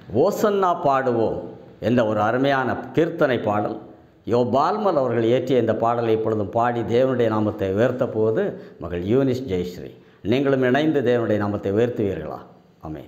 ஓசன்னா பாடுவோம் என்ற ஒரு அருமையான கீர்த்தனை பாடல் யோ பால்மல் அவர்கள் இயற்றிய இந்த பாடலை இப்பொழுதும் பாடி தேவனுடைய நாமத்தை உயர்த்த போவது மகள் யூனிஸ் ஜெயஸ்ரீ நீங்களும் இணைந்து தேவனுடைய நாமத்தை உயர்த்துவீர்களா ஆமென்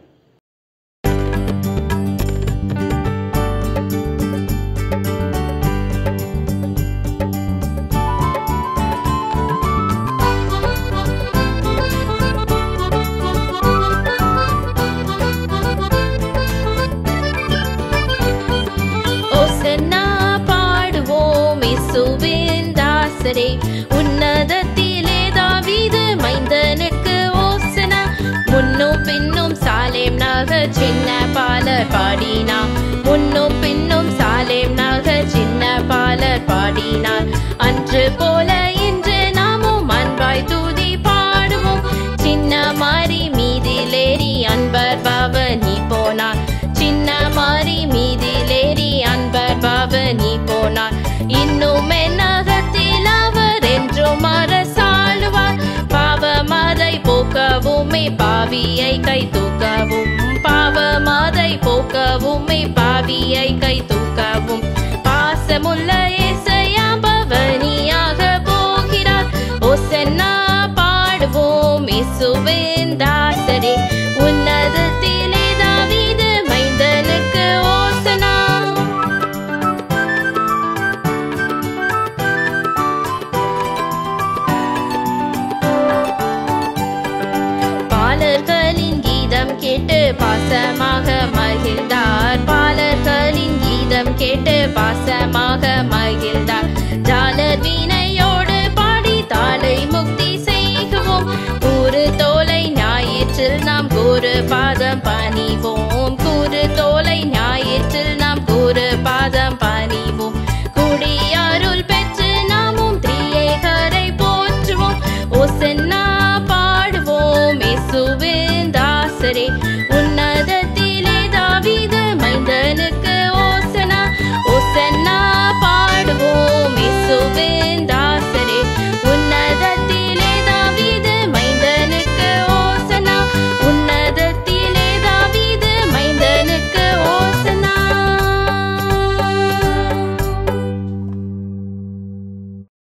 ஓசன்னா பாடுவோம் இயேசுவின் தாசரே உன்னதத்திலே தாவீது மைந்தனுக்கு ஓசனா முன்னும் பின்னும் சாலேம் நகர் சின்ன பாலர் பாடினா முன்னும் பின்னும் சாலேம் நகர் சின்ன பாலர் பாடினார் அன்று போல இன்று நாமும் அன்பாய் தூதி பாடுவோம் சின்ன மாறி மீதிலேறி அன்பர் பவனி போனார் சின்ன மாறி மீதிலேறி அன்பர் பவனி போனார் இன்னும் என்னகத்தில் அவர் என்றும் அரசாளுவார் பாவமதை போக்கவுமே பாவியை கை தூக்கவும் பாவமதை போக்கவுமே பாவியை கை தூக்கவும் பாசமுள்ள இசையா பவனியாக போகிறார் ஓசன்னா பாடுவோம் இசுவின் தாசரே உன்னதத்திலே தாவீது மைந்தனுக்கு ஓசனா பாலர்களின் கீதம் கேட்டு பாசமாக மகிழ்ந்தார் பாலர்களின் கீதம் கேட்டு பாசமாக மகிழ்ந்தார் ஜாலர் வீணையோடு பாடி தாளை முக்தி செய்குவோம் கூறு தோலை ஞாயிற்றில் நாம் கூறு பாதம் பணிவோம்